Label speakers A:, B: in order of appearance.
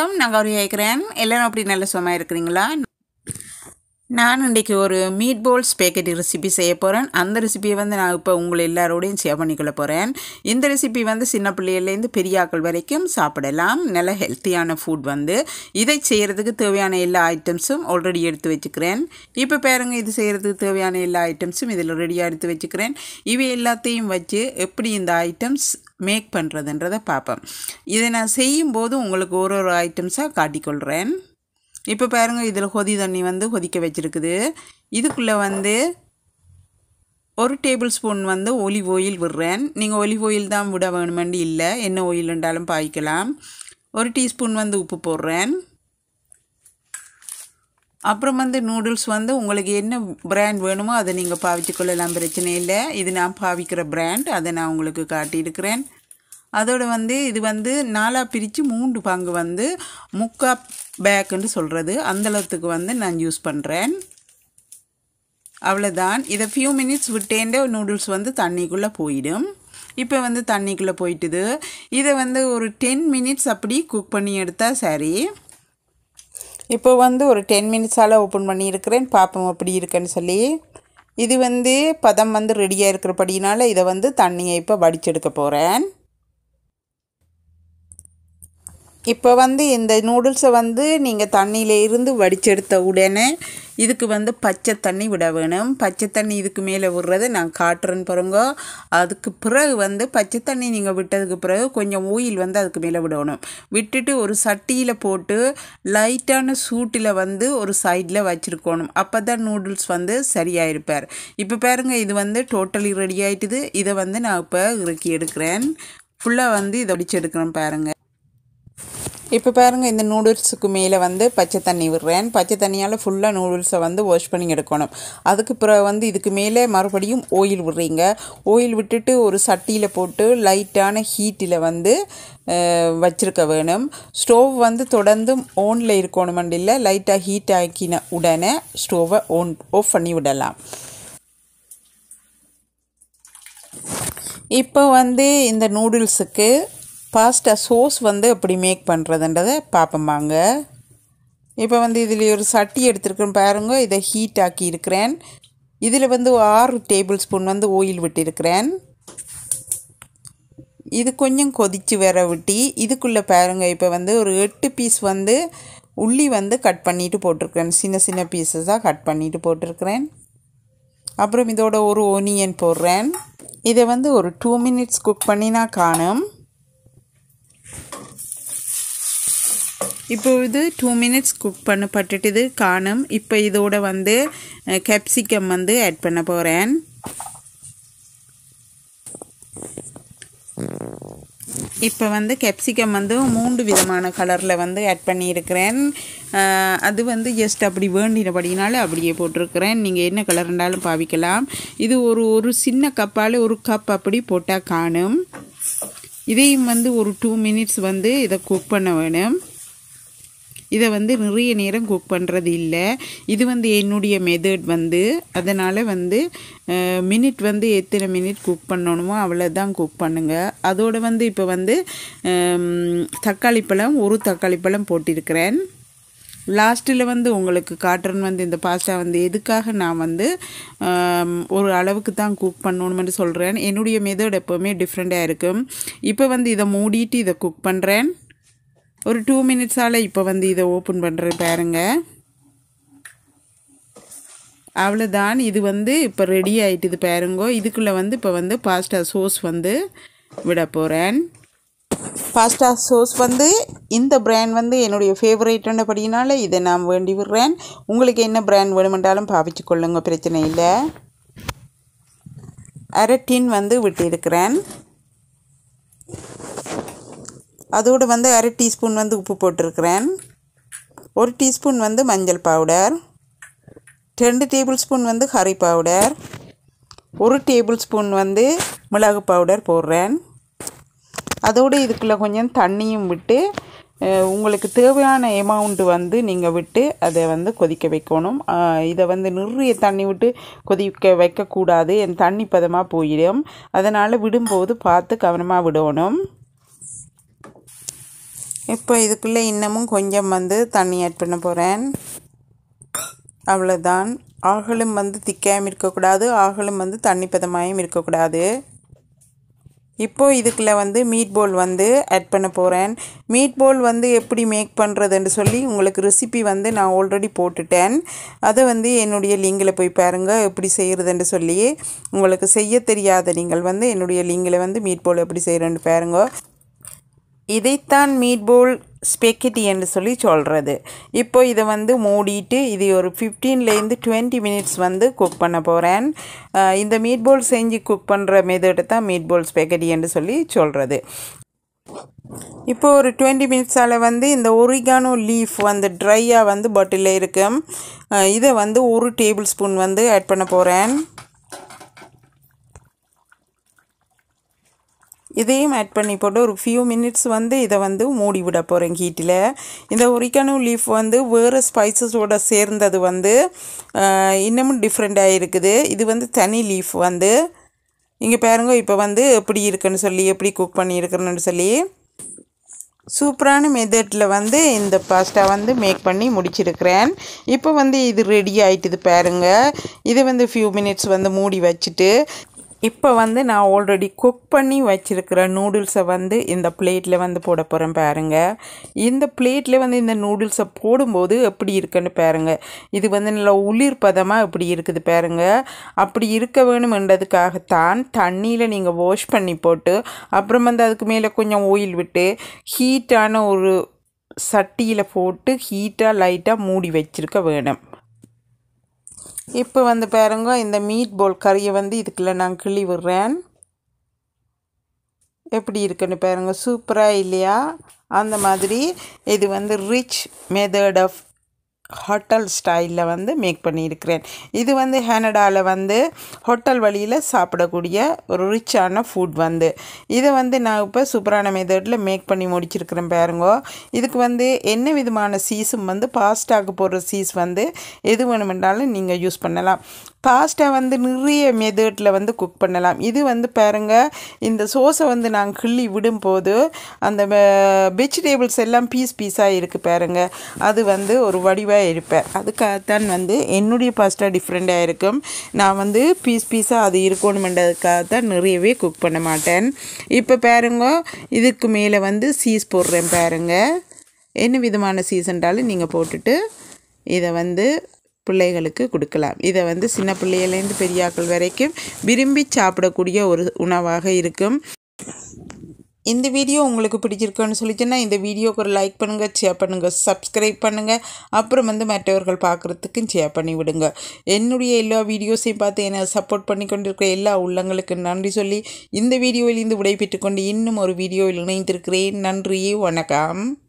A: வணக்கம் நான் கௌரி கேட்குறேன் எல்லாரும் அப்படி நல்ல சுகமாக இருக்கிறீங்களா நான் இன்றைக்கி ஒரு மீட் போல்ஸ் பேக்கெட் ரெசிபி செய்ய போகிறேன் அந்த ரெசிபியை வந்து நான் இப்போ உங்களை எல்லாரோடையும் ஷேர் பண்ணிக்கொள்ள போகிறேன் இந்த ரெசிபி வந்து சின்ன பிள்ளையிலேருந்து பெரியாக்கள் வரைக்கும் சாப்பிடலாம் நல்ல ஹெல்த்தியான ஃபுட் வந்து இதை செய்கிறதுக்கு தேவையான எல்லா ஐட்டம்ஸும் ஆல்ரெடி எடுத்து வச்சுக்கிறேன் இப்போ பாருங்க இது செய்கிறதுக்கு தேவையான எல்லா ஐட்டம்ஸும் இதில் ரெடியாக எடுத்து வச்சுக்கிறேன் இவை எல்லாத்தையும் வச்சு எப்படி இந்த ஐட்டம்ஸ் மேக் பண்ணுறதுன்றதை பார்ப்பேன் இதை நான் செய்யும்போது உங்களுக்கு ஒரு ஒரு ஐட்டம்ஸாக காட்டிக்கொள்கிறேன் இப்போ பாருங்கள் இதில் கொதி தண்ணி வந்து கொதிக்க வச்சுருக்குது இதுக்குள்ளே வந்து ஒரு டேபிள் ஸ்பூன் வந்து ஒலிவ் ஆயில் விடுறேன் நீங்கள் ஒலிவ் ஆயில் தான் விட வேணுமெண்டு இல்லை என்ன ஆயில் இருந்தாலும் பாய்க்கலாம் ஒரு டீஸ்பூன் வந்து உப்பு போடுறேன் அப்புறம் வந்து நூடுல்ஸ் வந்து உங்களுக்கு என்ன பிராண்ட் வேணுமோ அதை நீங்கள் பாவிச்சு கொள்ளலாம் பிரச்சனை இல்லை இது நான் பாவிக்கிற பிராண்ட் அதை நான் உங்களுக்கு காட்டியிருக்கிறேன் அதோடு வந்து இது வந்து நாலாக பிரித்து மூன்று பங்கு வந்து முக்கா பேக்குன்னு சொல்கிறது அந்தளவுக்கு வந்து நான் யூஸ் பண்ணுறேன் அவ்வளோதான் இதை ஃபியூ மினிட்ஸ் விட்டேன்டே நூடுல்ஸ் வந்து தண்ணிக்குள்ளே போயிடும் இப்போ வந்து தண்ணிக்குள்ளே போயிட்டுது இதை வந்து ஒரு டென் மினிட்ஸ் அப்படி குக் பண்ணி எடுத்தால் சரி இப்போ வந்து ஒரு டென் மினிட்ஸால் ஓப்பன் பண்ணியிருக்கிறேன் பார்ப்போம் அப்படி இருக்குன்னு சொல்லி இது வந்து பதம் வந்து ரெடியாக இருக்கிறபடினால இதை வந்து தண்ணியை இப்போ வடிச்செடுக்க போகிறேன் இப்போ வந்து இந்த நூடுல்ஸை வந்து நீங்கள் தண்ணியில் இருந்து வடிச்செடுத்த உடனே இதுக்கு வந்து பச்சை தண்ணி விட வேணும் பச்சை தண்ணி இதுக்கு மேலே விடுறதை நான் காட்டுறேன்னு பாருங்க அதுக்கு பிறகு வந்து பச்சை தண்ணி நீங்கள் விட்டதுக்கு பிறகு கொஞ்சம் ஓயில் வந்து அதுக்கு மேலே விடணும் விட்டுட்டு ஒரு சட்டியில் போட்டு லைட்டான சூட்டில் வந்து ஒரு சைடில் வச்சுருக்கணும் அப்போ தான் நூடுல்ஸ் வந்து சரியாக இருப்பார் இப்போ பாருங்கள் இது வந்து டோட்டலி ரெடி ஆகிட்டுது இதை வந்து நான் இப்போ இறக்கி எடுக்கிறேன் ஃபுல்லாக வந்து இதை வடிச்சு எடுக்கிறேன் பாருங்கள் இப்போ பாருங்கள் இந்த நூடுல்ஸுக்கு மேலே வந்து பச்சை தண்ணி விடுறேன் பச்சை தண்ணியால் ஃபுல்லாக நூடுல்ஸை வந்து வாஷ் பண்ணி எடுக்கணும் அதுக்கு பிறகு வந்து இதுக்கு மேலே மறுபடியும் ஆயில் விடுறீங்க ஆயில் விட்டுட்டு ஒரு சட்டியில் போட்டு லைட்டான ஹீட்டில் வந்து வச்சுருக்க வேணும் ஸ்டோவ் வந்து தொடர்ந்து ஓனில் இருக்கணுமெண்டு இல்லை லைட்டாக ஹீட் ஆக்கின உடனே ஸ்டோவை ஓன் ஆஃப் பண்ணி விடலாம் இப்போ வந்து இந்த நூடுல்ஸுக்கு பாஸ்டா சோஸ் வந்து எப்படி மேக் பண்ணுறதுன்றதை பார்ப்போம்பாங்க இப்போ வந்து இதில் ஒரு சட்டி எடுத்துருக்கேன் பாருங்க இதை ஹீட் ஆக்கி இருக்கிறேன் இதில் வந்து ஆறு டேபிள் ஸ்பூன் வந்து ஆயில் விட்டிருக்கிறேன் இது கொஞ்சம் கொதித்து வர விட்டி இதுக்குள்ளே பாருங்க இப்போ வந்து ஒரு எட்டு பீஸ் வந்து உள்ளி வந்து கட் பண்ணிவிட்டு போட்டிருக்கிறேன் சின்ன சின்ன பீஸஸாக கட் பண்ணிவிட்டு போட்டிருக்கிறேன் அப்புறம் இதோட ஒரு ஒனியன் போடுறேன் இதை வந்து ஒரு டூ மினிட்ஸ் குக் பண்ணினா காணும் இப்போ இது டூ மினிட்ஸ் குக் பண்ணப்பட்டுட்டுது காணும் இப்போ இதோட வந்து கேப்சிகம் வந்து ஆட் பண்ண போகிறேன் இப்போ வந்து கேப்சிகம் வந்து மூன்று விதமான கலரில் வந்து ஆட் பண்ணியிருக்கிறேன் அது வந்து ஜஸ்ட் அப்படி வேண்டினபடினால அப்படியே போட்டிருக்கிறேன் நீங்கள் என்ன கலர் இருந்தாலும் பாவிக்கலாம் இது ஒரு ஒரு சின்ன கப்பால் ஒரு கப் அப்படி போட்டால் காணும் இதையும் வந்து ஒரு டூ மினிட்ஸ் வந்து இதை குக் பண்ண வேணும் இதை வந்து நிறைய நேரம் குக் பண்ணுறது இல்லை இது வந்து என்னுடைய மெத்தட் வந்து அதனால் வந்து மினிட் வந்து எத்தனை மினிட் குக் பண்ணணுமோ அவ்வளோதான் குக் பண்ணுங்கள் அதோடு வந்து இப்போ வந்து தக்காளி பழம் ஒரு தக்காளி பழம் போட்டிருக்கிறேன் லாஸ்ட்டில் வந்து உங்களுக்கு காட்டுறன் வந்து இந்த பாஸ்டா வந்து எதுக்காக நான் வந்து ஒரு அளவுக்கு தான் குக் பண்ணணுமென்று சொல்கிறேன் என்னுடைய மெத்தட் எப்போவுமே டிஃப்ரெண்ட்டாக இருக்கும் இப்போ வந்து இதை மூடிட்டு இதை குக் பண்ணுறேன் ஒரு டூ மினிட்ஸால் இப்போ வந்து இதை ஓப்பன் பண்ணுறேன் பாருங்க அவ்வளோதான் இது வந்து இப்போ ரெடி ஆகிட்டுது பாருங்கோ இதுக்குள்ளே வந்து இப்போ வந்து பாஸ்டா சோஸ் வந்து விட போகிறேன் பாஸ்டா சோஸ் வந்து இந்த பிராண்ட் வந்து என்னுடைய ஃபேவரேட்டுன்றபடினால இதை நான் வேண்டி விடுறேன் உங்களுக்கு என்ன பிராண்ட் வேணுமென்றாலும் பாவிச்சு கொள்ளுங்க பிரச்சனை இல்லை அரை டின் வந்து விட்டிருக்கிறேன் அதோடு வந்து அரை டீஸ்பூன் வந்து உப்பு போட்டிருக்கிறேன் ஒரு டீஸ்பூன் வந்து மஞ்சள் பவுடர் ரெண்டு டேபிள் ஸ்பூன் வந்து கறி பவுடர் ஒரு டேபிள் ஸ்பூன் வந்து மிளகு பவுடர் போடுறேன் அதோடு இதுக்குள்ளே கொஞ்சம் தண்ணியும் விட்டு உங்களுக்கு தேவையான எமௌண்ட்டு வந்து நீங்கள் விட்டு அதை வந்து கொதிக்க வைக்கணும் இதை வந்து நிறைய தண்ணி விட்டு கொதிக்க வைக்கக்கூடாது என் தண்ணி பதமாக போயிடும் அதனால் விடும்போது பார்த்து கவனமாக விடணும் இப்போ இதுக்குள்ளே இன்னமும் கொஞ்சம் வந்து தண்ணி ஆட் பண்ண போகிறேன் அவ்வளோதான் ஆகலும் வந்து திக்காயும் இருக்கக்கூடாது ஆகலும் வந்து தண்ணி பதமாயும் இருக்கக்கூடாது இப்போது இதுக்குள்ள வந்து மீட் போல் வந்து ஆட் பண்ண போகிறேன் மீட் போல் வந்து எப்படி மேக் பண்ணுறதுன்னு சொல்லி உங்களுக்கு ரெசிபி வந்து நான் ஆல்ரெடி போட்டுட்டேன் அதை வந்து என்னுடைய லிங்கில் போய் பாருங்கள் எப்படி செய்கிறதுன்னு சொல்லி உங்களுக்கு செய்ய தெரியாத நீங்கள் வந்து என்னுடைய லிங்கில் வந்து மீட் போல் எப்படி செய்கிறேன்னு பாருங்க இதைத்தான் மீட் போல் ஸ்பெக்கெட்டி என்று சொல்லி சொல்கிறது இப்போ இதை வந்து மூடிட்டு இது ஒரு ஃபிஃப்டீன்லேருந்து டுவெண்ட்டி மினிட்ஸ் வந்து குக் பண்ண போகிறேன் இந்த மீட் போல் செஞ்சு குக் பண்ணுற மெத்தடை தான் மீட் போல் ஸ்பெக்கெட்டி என்று சொல்லி சொல்கிறது இப்போ ஒரு டுவெண்ட்டி மினிட்ஸால் வந்து இந்த ஒரிகானோ லீஃப் வந்து ட்ரையாக வந்து பாட்டிலில் இருக்கும் இதை வந்து ஒரு டேபிள் ஸ்பூன் வந்து ஆட் பண்ண போகிறேன் இதையும் ஆட் பண்ணி போட்டு ஒரு ஃபியூ மினிட்ஸ் வந்து இதை வந்து மூடி விட போகிறேன் ஹீட்டில் இந்த ஒரிக்கனு லீஃப் வந்து வேறு ஸ்பைசஸோடு சேர்ந்தது வந்து இன்னமும் டிஃப்ரெண்ட்டாக இருக்குது இது வந்து தனி லீஃப் வந்து இங்கே பாருங்க இப்போ வந்து எப்படி இருக்குன்னு சொல்லி எப்படி குக் பண்ணியிருக்கிறேன்னு சொல்லி சூப்பரான மெத்தடில் வந்து இந்த பாஸ்டா வந்து மேக் பண்ணி முடிச்சிருக்கிறேன் இப்போ வந்து இது ரெடி ஆகிட்டுது பாருங்கள் இது வந்து ஃபியூ மினிட்ஸ் வந்து மூடி வச்சுட்டு இப்போ வந்து நான் ஆல்ரெடி குக் பண்ணி வச்சுருக்கிற நூடுல்ஸை வந்து இந்த பிளேட்டில் வந்து போட போகிறேன் பாருங்கள் இந்த பிளேட்டில் வந்து இந்த நூடுல்ஸை போடும்போது எப்படி இருக்குன்னு பாருங்கள் இது வந்து நல்லா உளிர் பதமாக இப்படி இருக்குது பாருங்கள் அப்படி இருக்க வேணுமென்றதுக்காகத்தான் தண்ணியில் நீங்கள் வாஷ் பண்ணி போட்டு அப்புறம் வந்து அதுக்கு மேலே கொஞ்சம் ஆயில் விட்டு ஹீட்டான ஒரு சட்டியில் போட்டு ஹீட்டாக லைட்டாக மூடி வச்சுருக்க வேணும் இப்போ வந்து பாருங்க இந்த மீட் போல் கறியை வந்து இதுக்குள்ளே நான் கிள்ளி விடுறேன் எப்படி இருக்குன்னு பாருங்க சூப்பராக இல்லையா அந்த மாதிரி இது வந்து ரிச் மெத்தட் ஆஃப் ஹோட்டல் ஸ்டைலில் வந்து மேக் பண்ணியிருக்கிறேன் இது வந்து கனடாவில் வந்து ஹோட்டல் வழியில் சாப்பிடக்கூடிய ஒரு ரிச்சான ஃபுட் வந்து இதை வந்து நான் இப்போ சூப்பரான மெத்தடில் மேக் பண்ணி முடிச்சிருக்கிறேன் பாருங்கோ இதுக்கு வந்து என்ன விதமான சீஸும் வந்து பாஸ்டாக்கு போடுற சீஸ் வந்து எது வேணுமென்றாலும் நீங்கள் யூஸ் பண்ணலாம் பாஸ்டா வந்து நிறைய மெத்தடில் வந்து குக் பண்ணலாம் இது வந்து பாருங்கள் இந்த சோஸை வந்து நான் கிள்ளி விடும்போது அந்த வெஜிடேபிள்ஸ் எல்லாம் பீஸ் பீஸாக இருக்குது பாருங்கள் அது வந்து ஒரு வடிவாக இருப்பேன் அதுக்காகத்தான் வந்து என்னுடைய பாஸ்டா டிஃப்ரெண்ட்டாக இருக்கும் நான் வந்து பீஸ் பீஸாக அது இருக்கணுமென்றதுக்காக தான் நிறையவே குக் பண்ண மாட்டேன் இப்போ பாருங்க இதுக்கு மேலே வந்து சீஸ் போடுறேன் பாருங்கள் என்ன விதமான சீஸ்ன்றாலும் நீங்கள் போட்டுட்டு இதை வந்து பிள்ளைகளுக்கு கொடுக்கலாம் இதை வந்து சின்ன பிள்ளையிலேருந்து பெரியாக்கள் வரைக்கும் விரும்பி சாப்பிடக்கூடிய ஒரு உணவாக இருக்கும் இந்த வீடியோ உங்களுக்கு பிடிச்சிருக்குன்னு சொல்லிச்சுன்னா இந்த வீடியோக்கு ஒரு லைக் பண்ணுங்கள் ஷேர் பண்ணுங்கள் சப்ஸ்கிரைப் பண்ணுங்கள் அப்புறம் வந்து மற்றவர்கள் பார்க்குறதுக்கும் ஷேர் பண்ணி விடுங்க என்னுடைய எல்லா வீடியோஸையும் பார்த்து என்னை சப்போர்ட் பண்ணி கொண்டிருக்கிற எல்லா உள்ளங்களுக்கு நன்றி சொல்லி இந்த வீடியோவிலிருந்து விடைபெற்று கொண்டு இன்னும் ஒரு வீடியோவில் இணைந்திருக்கிறேன் நன்றி வணக்கம்